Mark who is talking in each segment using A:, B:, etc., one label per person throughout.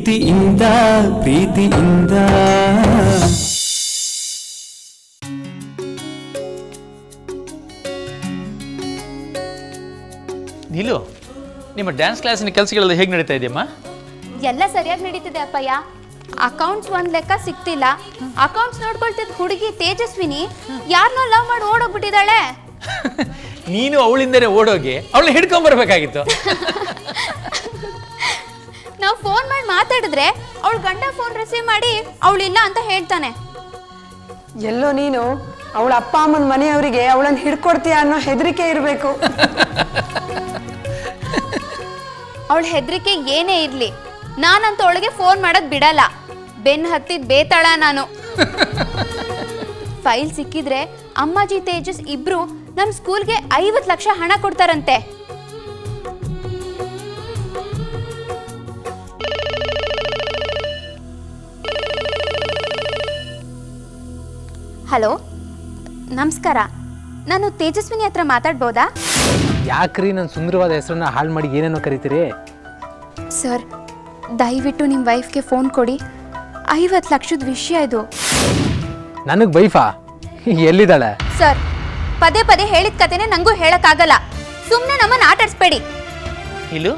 A: ಪ್ರೀತಿಯಿಂದ ಪ್ರೀತಿಯಿಂದ
B: ನೀಲು ನಿಮ್ಮ ಡ್ಯಾನ್ಸ್ ಕ್ಲಾಸಿನ ಕೆಲಸಗಳೆಲ್ಲ ಹೇಗೆ ನಡೀತಾ ಇದೆಯಮ್ಮ
C: ಎಲ್ಲ ಸರಿಯಾಗಿ ನಡೀತಿದೆ ಅಪ್ಪಯ್ಯ ಅಕೌಂಟ್ಸ್ ಒಂದ್ ಲೆಕ್ಕ ಸಿಗ್ತಿಲ್ಲ ಅಕೌಂಟ್ಸ್ ನೋಡ್ಕೊಳ್ತಿದ್ ಹುಡುಗಿ ತೇಜಸ್ವಿನಿ ಯಾರನ್ನೋ ಲವ್ ಮಾಡಿ ಓಡೋಗ್ಬಿಟ್ಟಿದ್ದಾಳೆ
B: ನೀನು ಅವಳಿಂದನೇ ಓಡೋಗಿ ಅವಳನ್ನ ಹಿಡ್ಕೊಂಬರ್ಬೇಕಾಗಿತ್ತು
C: ನಾವು ಫೋನ್ ಮಾಡಿ ಮಾತಾಡಿದ್ರೆ ಅವಳ ಗಂಡ ಫೋನ್ ರಿಸೀವ್ ಮಾಡಿ ಅವಳಿಲ್ಲ ಅಂತ ಹೇಳ್ತಾನೆ
D: ಎಲ್ಲೋ ನೀನು ಅವಳ ಅಪ್ಪ ಅಮ್ಮನ ಮನೆಯವರಿಗೆ ಅವಳನ್ನ ಹಿಡ್ಕೊಡ್ತೀಯ ಅನ್ನೋ ಹೆದರಿಕೆ ಇರಬೇಕು
C: ಅವಳ ಹೆದರಿಕೆ ಏನೇ ಇರ್ಲಿ ನಾನಂತ ಅವಳಿಗೆ ಫೋನ್ ಮಾಡೋದ್ ಬಿಡಲ್ಲ ಬೆನ್ ಹತ್ತಿದ್ ಬೇತಾಳ ನಾನು ಫೈಲ್ ಸಿಕ್ಕಿದ್ರೆ ಅಮ್ಮಾಜಿ ತೇಜಸ್ ಇಬ್ರು ನಮ್ ಸ್ಕೂಲ್ಗೆ ಐವತ್ ಲಕ್ಷ ಹಣ ಕೊಡ್ತಾರಂತೆ ಹಲೋ ನಮಸ್ಕಾರ ನಾನು ತೇಜಸ್ವಿನಿ ಹತ್ರ ಮಾತಾಡ್ಬೋದಾ
E: ಯಾಕ್ರಿ ನನ್ನ ಸುಂದರವಾದ ಹೆಸರನ್ನ ಹಾಳು ಮಾಡಿ ಏನೇನೋ ಕರಿತೀರಿ
C: ಸರ್ ದಯವಿಟ್ಟು ನಿಮ್ಮ ವೈಫ್ಗೆ ಫೋನ್ ಕೊಡಿ ಐವತ್ತು ಲಕ್ಷದ ವಿಷಯ ಇದು
E: ನನಗೆ ಬೈಫಾ ಎಲ್ಲಿದ್ದಾಳೆ
C: ಸರ್ ಪದೇ ಪದೇ ಹೇಳಿದ ಕತೆನೆ ನಂಗೂ ಹೇಳಕ್ಕಾಗಲ್ಲ ಸುಮ್ಮನೆ ನಮ್ಮನ್ನ ಆಟಾಡ್ಸ್ಬೇಡಿ
B: ನೀಲು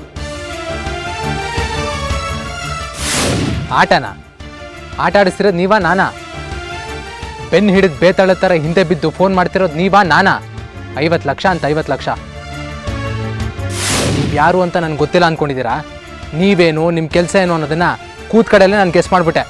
E: ಆಟನ ಆಟ ಆಡಿಸ್ತಿರೋದು ನೀವಾ ನಾನಾ ಪೆನ್ ಹಿಡಿದು ಬೇತಾಳ ಥರ ಹಿಂದೆ ಬಿದ್ದು ಫೋನ್ ಮಾಡ್ತಿರೋದು ನೀವಾ ನಾನಾ ಐವತ್ತು ಲಕ್ಷ ಅಂತ ಐವತ್ತು ಲಕ್ಷ ನೀವು ಯಾರು ಅಂತ ನನಗೆ ಗೊತ್ತಿಲ್ಲ ಅಂದ್ಕೊಂಡಿದ್ದೀರಾ ನೀವೇನು ನಿಮ್ಮ ಕೆಲಸ ಏನು ಅನ್ನೋದನ್ನ ಕೂತ್ ಕಡೆಯಲ್ಲೇ ನಾನು ಗೆಸ್ ಮಾಡಿಬಿಟ್ಟೆ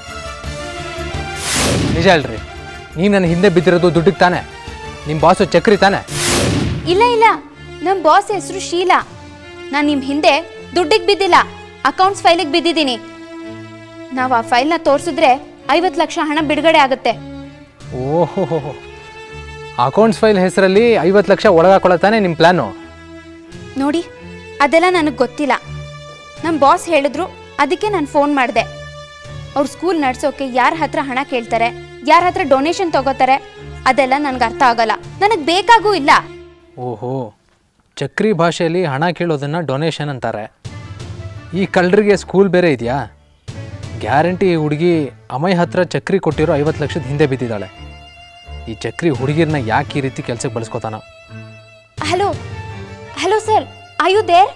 E: ನಿಜ ಹೇಳ್ರಿ ನೀವು ನನ್ನ ಹಿಂದೆ ಬಿದ್ದಿರೋದು ದುಡ್ಡಿಗೆ ತಾನೆ ನಿಮ್ಮ ಬಾಸು ಚಕ್ರಿ ತಾನೆ
C: ಇಲ್ಲ ಇಲ್ಲ ನಮ್ಮ ಬಾಸ್ ಹೆಸರು ಶೀಲಾ ನಾನು ನಿಮ್ಮ ಹಿಂದೆ ದುಡ್ಡಿಗೆ ಬಿದ್ದಿಲ್ಲ ಅಕೌಂಟ್ಸ್ ಫೈಲಿಗೆ ಬಿದ್ದಿದ್ದೀನಿ ನಾವು ಆ ಫೈಲ್ನ ತೋರಿಸಿದ್ರೆ ಐವತ್ತು ಲಕ್ಷ ಹಣ ಬಿಡುಗಡೆ ಆಗುತ್ತೆ
E: ಓಹೋ ಅಕೌಂಟ್ಸ್ ಫೈಲ್ ಹೆಸರಲ್ಲಿ ಐವತ್ತು ಲಕ್ಷ ಒಳಗಾಕೊಳ್ಳತಾನೆ ನಿಮ್ಮ ಪ್ಲ್ಯಾನು
C: ನೋಡಿ ಅದೆಲ್ಲ ನನಗೆ ಗೊತ್ತಿಲ್ಲ ನಮ್ಮ ಬಾಸ್ ಹೇಳಿದ್ರು ಅದಕ್ಕೆ ನಾನು ಫೋನ್ ಮಾಡಿದೆ ಅವ್ರ ಸ್ಕೂಲ್ ನಡ್ಸೋಕೆ ಯಾರ ಹತ್ರ ಹಣ ಕೇಳ್ತಾರೆ ಯಾರ ಹತ್ರ ಡೊನೇಷನ್ ತಗೋತಾರೆ ಅದೆಲ್ಲ ನನಗೆ ಅರ್ಥ ಆಗಲ್ಲ ನನಗೆ ಬೇಕಾಗೂ ಇಲ್ಲ
E: ಓಹೋ ಚಕ್ರಿ ಭಾಷೆಯಲ್ಲಿ ಹಣ ಕೇಳೋದನ್ನು ಡೊನೇಷನ್ ಅಂತಾರೆ ಈ ಕಳ್ಳರಿಗೆ ಸ್ಕೂಲ್ ಬೇರೆ ಇದೆಯಾ ಗ್ಯಾರಂಟಿ ಈ ಹುಡುಗಿ ಅಮಯ್ ಹತ್ರ ಚಕ್ರಿ ಕೊಟ್ಟಿರೋ ಐವತ್ತು ಲಕ್ಷದ ಹಿಂದೆ ಬಿದ್ದಿದ್ದಾಳೆ ಈ ಚಕ್ರಿ ಹುಡುಗಿರ್ನ ಯಾಕೆ ಈ ರೀತಿ ಕೆಲಸಕ್ಕೆ ಬಳಸ್ಕೊತಾನ
C: hello hello sir are you there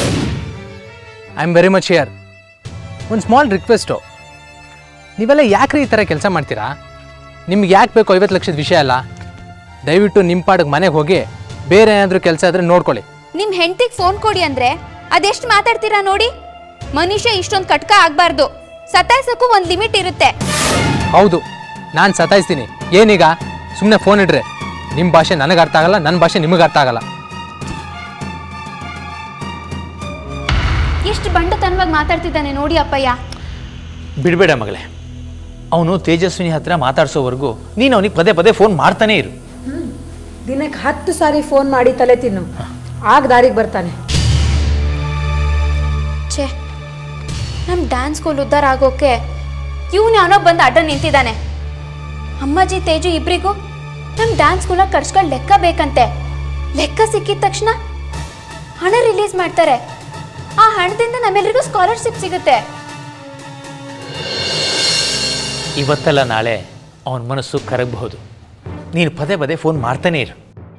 E: I am very much here ಒಂದು ಸ್ಮಾಲ್ ರಿಕ್ವೆಸ್ಟು ನೀವೆಲ್ಲ ಯಾಕ್ರಿ ಈ ಥರ ಕೆಲಸ ಮಾಡ್ತೀರಾ ನಿಮ್ಗೆ ಯಾಕೆ ಬೇಕು ಐವತ್ತು ಲಕ್ಷದ ವಿಷಯ ಅಲ್ಲ ದಯವಿಟ್ಟು ನಿಮ್ಮ ಪಾಡಿಗೆ ಮನೆಗೆ ಹೋಗಿ ಬೇರೆ ಏನಾದರೂ ಕೆಲಸ ಇದ್ರೆ ನೋಡ್ಕೊಳ್ಳಿ
C: ನಿಮ್ಮ ಹೆಂಡತಿಗೆ ಫೋನ್ ಕೊಡಿ ಅಂದ್ರೆ ಅದೆಷ್ಟು ಮಾತಾಡ್ತೀರಾ ನೋಡಿ ಮನುಷ್ಯ ಇಷ್ಟೊಂದು ಕಟ್ಕ ಆಗಬಾರ್ದು ಸತಾಯಿಸೋಕ್ಕೂ ಒಂದು ಲಿಮಿಟ್ ಇರುತ್ತೆ
E: ಹೌದು ನಾನು ಸತಾಯಿಸ್ತೀನಿ ಏನೀಗ ಸುಮ್ಮನೆ ಫೋನ್ ಇಡ್ರೆ ನಿಮ್ಮ ಭಾಷೆ ನನಗೆ ಅರ್ಥ ಆಗಲ್ಲ ನನ್ನ ಭಾಷೆ ನಿಮಗೆ ಅರ್ಥ ಆಗಲ್ಲ
C: ಎಷ್ಟು ಬಂಡತನವಾಗಿ ಮಾತಾಡ್ತಿದ್ದಾನೆ ನೋಡಿ ಅಪ್ಪಯ್ಯ
B: ಬಿಡಬೇಡ ಮಗಳೇ ಅವನು ತೇಜಸ್ವಿನಿ ಹತ್ರ ಮಾತಾಡ್ಸೋವರೆಗೂ ನೀನು ಅವನಿಗೆ ಪದೇ ಪದೇ ಫೋನ್ ಮಾಡ್ತಾನೇ ಇರು
D: ದಿನಕ್ಕೆ ಹತ್ತು ಸಾರಿ ಫೋನ್ ಮಾಡಿ ತಲೆ ತಿನ್ನು ಆಗ ದಾರಿಗೆ ಬರ್ತಾನೆ
C: ಛೇ ನಮ್ಮ ಡ್ಯಾನ್ಸ್ ಸ್ಕೂಲ್ ಉದ್ಧಾರ ಆಗೋಕೆ ಇವನು ಯಾವನೋ ಬಂದು ಅಡ್ಡ ನಿಂತಿದ್ದಾನೆ ಅಮ್ಮಾಜಿ ತೇಜು ಇಬ್ರಿಗೂ ನಮ್ಮ ಡ್ಯಾನ್ಸ್ ಸ್ಕೂಲಾಗ ಕರ್ಸ್ಕೊಂಡು ಲೆಕ್ಕ ಬೇಕಂತೆ ಲೆಕ್ಕ ಸಿಕ್ಕಿದ ತಕ್ಷಣ ಹಣ ರಿಲೀಸ್ ಮಾಡ್ತಾರೆ ಆ ಹಣದಿಂದ ನಮ್ಮೆಲ್ಲರಿಗೂ ಸ್ಕಾಲರ್ಶಿಪ್ ಸಿಗುತ್ತೆ
B: ಇವತ್ತಲ್ಲ ನಾಳೆ ಅವನ ಮನಸ್ಸು ಕರಗಬಹುದು ನೀನು ಪದೇ ಪದೇ ಫೋನ್ ಮಾಡ್ತಾನೇ ಇರು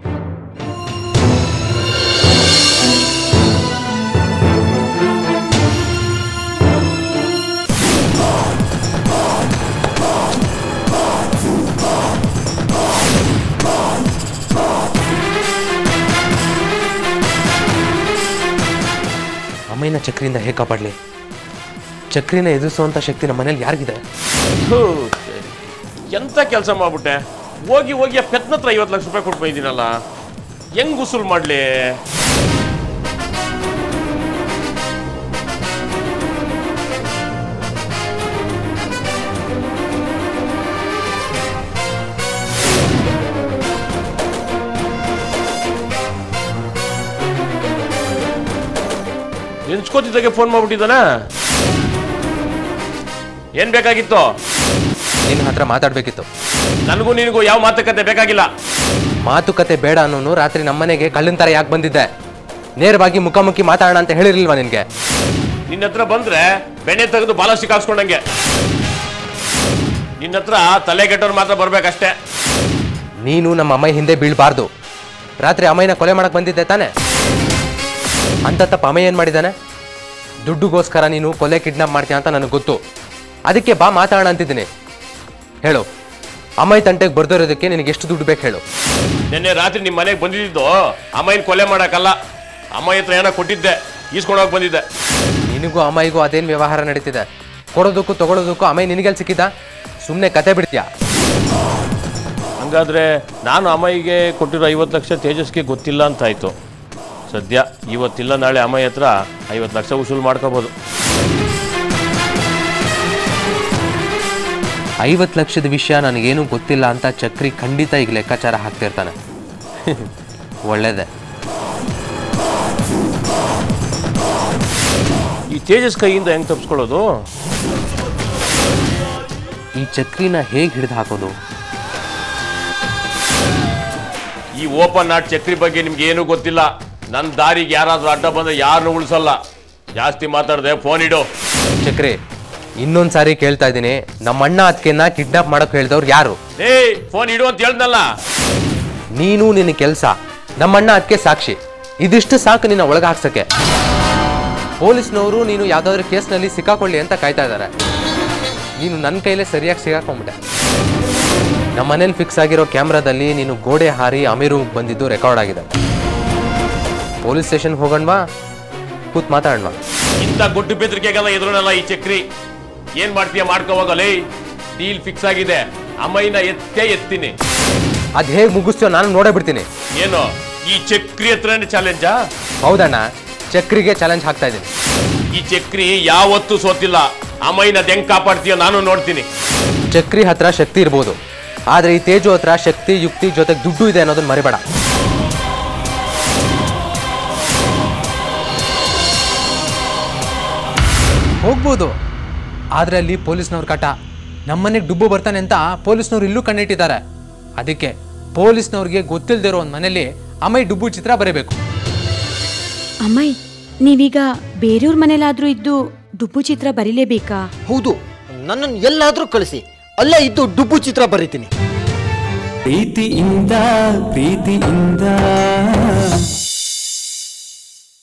F: ಅಮ್ಮಯ್ಯನ ಚಕ್ರಿಯಿಂದ ಹೇಗೆ ಕಾಪಾಡಲಿ ಚಕ್ರಿನ ಎದುರಿಸುವಂಥ ಶಕ್ತಿ ನಮ್ಮ ಮನೇಲಿ ಯಾರಿಗಿದೆ
G: ಥು, ಎಂತ ಕೆಲಸ ಮಾಡ್ಬಿಟ್ಟೆ ಹೋಗಿ ಹೋಗಿ ಆ ಪೆತ್ನ ಹತ್ರ ಐವತ್ತು ಲಕ್ಷ ರೂಪಾಯಿ ಕೊಟ್ಟು ಬಂದಿದ್ದೀನಲ್ಲ ಹೆಂಗ್ ಉಸುಲ್ ಮಾಡ್ಲಿ ನೆನ್ಸ್ಕೋತಿದ್ದಾಗೆ ಫೋನ್ ಮಾಡ್ಬಿಟ್ಟಿದ್ದಾನ ಏನ್ ಬೇಕಾಗಿತ್ತು
F: ನಿನ್ನ ಹತ್ರ ಮಾತಾಡಬೇಕಿತ್ತು
G: ನನಗೂ ನಿನಗೂ ಯಾವ ಮಾತುಕತೆ ಬೇಕಾಗಿಲ್ಲ
F: ಮಾತುಕತೆ ಬೇಡ ಅನ್ನೋನು ರಾತ್ರಿ ನಮ್ಮನೆಗೆ ಕಳ್ಳನ ಥರ ಯಾಕೆ ಬಂದಿದ್ದೆ ನೇರವಾಗಿ ಮುಖಾಮುಖಿ ಮಾತಾಡೋಣ ಅಂತ ಹೇಳಿರ್ಲಿಲ್ವಾ ನಿನಗೆ
G: ನಿನ್ನ ಹತ್ರ ಬಂದ್ರೆ ಬೆಣ್ಣೆ ತೆಗೆದು ಬಾಲ ಸಿಕ್ಕಾಕ್ಸ್ಕೊಂಡಂಗೆ ನಿನ್ನ ಹತ್ರ ತಲೆ ಕೆಟ್ಟವ್ರು ಮಾತ್ರ ಬರ್ಬೇಕಷ್ಟೇ
F: ನೀನು ನಮ್ಮ ಅಮ್ಮ ಹಿಂದೆ ಬೀಳಬಾರ್ದು ರಾತ್ರಿ ಅಮ್ಮಯ್ಯನ ಕೊಲೆ ಮಾಡಕ್ ಬಂದಿದ್ದೆ ತಾನೆ ಅಂತ ತಪ್ಪ ಅಮ್ಮ ಏನು ಮಾಡಿದ್ದಾನೆ ದುಡ್ಡುಗೋಸ್ಕರ ನೀನು ಕೊಲೆ ಕಿಡ್ನಾಪ್ ಮಾಡ್ತೀಯ ಅಂತ ನನಗೆ ಗೊತ್ತು ಅದಕ್ಕೆ ಬಾ ಮಾತಾಡೋಣ ಅಂತಿದ್ದೀನಿ ಹೇಳು ಅಮ್ಮಯ್ಯ ತಂಟೆಗೆ ಬರ್ದಿರೋದಕ್ಕೆ ನಿನಗೆ ಎಷ್ಟು ದುಡ್ಡು ಬೇಕು ಹೇಳು
G: ನಿನ್ನೆ ರಾತ್ರಿ ನಿಮ್ಮ ಮನೆಗೆ ಬಂದಿದ್ದು ಅಮ್ಮಯ್ಯನ ಕೊಲೆ ಮಾಡಕ್ಕಲ್ಲ ಅಮ್ಮಯ್ಯ ಹತ್ರ ಏನೋ ಕೊಟ್ಟಿದ್ದೆ ಈಸ್ಕೊಂಡೋಗಿ ಬಂದಿದ್ದೆ
F: ನಿನಗೂ ಅಮ್ಮಯ್ಯಗೂ ಅದೇನು ವ್ಯವಹಾರ ನಡೀತಿದೆ ಕೊಡೋದಕ್ಕೂ ತಗೊಳ್ಳೋದಕ್ಕೂ ಅಮ್ಮಯ್ಯ ನಿನಗೆಲ್ಲಿ ಸಿಕ್ಕಿದ್ದ ಸುಮ್ಮನೆ ಕತೆ ಬಿಡ್ತೀಯಾ
G: ಹಂಗಾದ್ರೆ ನಾನು ಅಮ್ಮಯ್ಯಗೆ ಕೊಟ್ಟಿರೋ ಐವತ್ತು ಲಕ್ಷ ತೇಜಸ್ಗೆ ಗೊತ್ತಿಲ್ಲ ಅಂತ ಆಯ್ತು ಸದ್ಯ ಇವತ್ತಿಲ್ಲ ನಾಳೆ ಅಮ್ಮಯ್ಯ ಹತ್ರ ಐವತ್ತು ಲಕ್ಷ ವಸೂಲು ಮಾಡ್ಕೋಬೋದು
F: ಐವತ್ತು ಲಕ್ಷದ ವಿಷಯ ನನಗೇನು ಗೊತ್ತಿಲ್ಲ ಅಂತ ಚಕ್ರಿ ಖಂಡಿತ ಈಗ ಲೆಕ್ಕಾಚಾರ ಹಾಕ್ತಿರ್ತಾನೆ ಒಳ್ಳೇದೆ
G: ಈ ತೇಜಸ್ ಕೈಯಿಂದ ಹೆಂಗ್ ತಪ್ಪಿಸ್ಕೊಳ್ಳೋದು
F: ಈ ಚಕ್ರಿನ ಹೇಗೆ ಹಿಡಿದು ಹಾಕೋದು
G: ಈ ಓಪನ್ ನಾಟ್ ಚಕ್ರಿ ಬಗ್ಗೆ ನಿಮ್ಗೆ ಏನೂ ಗೊತ್ತಿಲ್ಲ ನನ್ನ ದಾರಿಗೆ ಯಾರಾದ್ರೂ ಅಡ್ಡ ಬಂದ್ರೆ ಯಾರನ್ನೂ ಉಳಿಸಲ್ಲ ಜಾಸ್ತಿ ಮಾತಾಡ್ದೆ ಫೋನ್ ಇಡು
F: ಚಕ್ರಿ ಇನ್ನೊಂದು ಸಾರಿ ಕೇಳ್ತಾ ಇದ್ದೀನಿ ನಮ್ಮ ಅಣ್ಣ ಅದಕ್ಕೆನ ಕಿಡ್ನಾಪ್ ಮಾಡಕ್ ಹೇಳ್ದವ್ರು ಯಾರು
G: ಏಯ್ ಫೋನ್ ಇಡು ಅಂತ ಹೇಳ್ದಲ್ಲ
F: ನೀನು ನಿನ್ನ ಕೆಲಸ ನಮ್ಮ ಅಣ್ಣ ಅದಕ್ಕೆ ಸಾಕ್ಷಿ ಇದಿಷ್ಟು ಸಾಕು ನಿನ್ನ ಒಳಗೆ ಹಾಕ್ಸಕ್ಕೆ ಪೊಲೀಸ್ನವರು ನೀನು ಯಾವ್ದಾದ್ರು ಕೇಸ್ನಲ್ಲಿ ಸಿಕ್ಕಾಕೊಳ್ಳಿ ಅಂತ ಕಾಯ್ತಾ ಇದ್ದಾರೆ ನೀನು ನನ್ನ ಕೈಲೇ ಸರಿಯಾಗಿ ಸಿಗಾಕೊಂಡ್ಬಿಟ್ಟೆ ನಮ್ಮ ಮನೇಲಿ ಫಿಕ್ಸ್ ಆಗಿರೋ ಕ್ಯಾಮ್ರಾದಲ್ಲಿ ನೀನು ಗೋಡೆ ಹಾರಿ ಅಮೀರು ಬಂದಿದ್ದು ರೆಕಾರ್ಡ್ ಆಗಿದೆ ಪೊಲೀಸ್ ಸ್ಟೇಷನ್ಗೆ ಹೋಗೋಣವಾ ಕೂತ್ ಮಾತಾಡೋಣ
G: ಇಂಥ ಗುಡ್ಡು ಬೆದರಿಕೆಗೆಲ್ಲ ಎದುರುನಲ್ಲ ಈ ಚಕ್ರಿ ಏನ್ ಮಾಡ್ತೀಯ ಮಾಡ್ಕೋವಾಗಲೇ ಡೀಲ್ ಫಿಕ್ಸ್ ಆಗಿದೆ ಅಮ್ಮಯ್ಯನ ಎತ್ತೇ ಎತ್ತೀನಿ
F: ಅದು ಹೇಗೆ ಮುಗಿಸ್ತೋ ನಾನು ನೋಡೇ ಬಿಡ್ತೀನಿ
G: ಏನು ಈ ಚಕ್ರಿ ಹತ್ರನೇ ಚಾಲೆಂಜಾ
F: ಹೌದಣ್ಣ ಚಕ್ರಿಗೆ ಚಾಲೆಂಜ್ ಹಾಕ್ತಾ ಇದ್ದೀನಿ
G: ಈ ಚಕ್ರಿ ಯಾವತ್ತೂ ಸೋತಿಲ್ಲ ಅಮ್ಮಯ್ಯನ ಹೆಂಗ್ ಕಾಪಾಡ್ತೀಯ ನಾನು ನೋಡ್ತೀನಿ
F: ಚಕ್ರಿ ಹತ್ರ ಶಕ್ತಿ ಇರ್ಬೋದು ಆದ್ರೆ ಈ ತೇಜು ಹತ್ರ ಶಕ್ತಿ ಯುಕ್ತಿ ಜೊತೆಗೆ ದುಡ್ಡು ಇದೆ ಅನ್ನೋದನ್ನ ಮರಿಬೇಡ
E: ಹೋಗ್ಬೋದು ಆದರೆ ಅಲ್ಲಿ ಪೊಲೀಸ್ನವ್ರ ಕಟ ನಮ್ಮನೆಗೆ ಡುಬ್ಬು ಬರ್ತಾನೆ ಅಂತ ಪೊಲೀಸ್ನವ್ರು ಇಲ್ಲೂ ಕಣ್ಣಿಟ್ಟಿದ್ದಾರೆ ಅದಕ್ಕೆ ಪೊಲೀಸ್ನವ್ರಿಗೆ ಗೊತ್ತಿಲ್ಲದಿರೋ ಒಂದು ಮನೇಲಿ ಅಮ್ಮೈ ಡುಬ್ಬು ಚಿತ್ರ ಬರೀಬೇಕು
H: ಅಮ್ಮಯ್ ನೀವೀಗ ಬೇರೆಯವ್ರ ಮನೇಲಾದ್ರೂ ಇದ್ದು ಡುಬ್ಬು ಚಿತ್ರ ಬರೀಲೇಬೇಕಾ
I: ಹೌದು ನನ್ನನ್ನು ಎಲ್ಲಾದರೂ ಕಳಿಸಿ ಅಲ್ಲೇ ಇದ್ದು ಡುಬ್ಬು ಚಿತ್ರ ಬರೀತೀನಿ
A: ಪ್ರೀತಿಯಿಂದ ಪ್ರೀತಿಯಿಂದ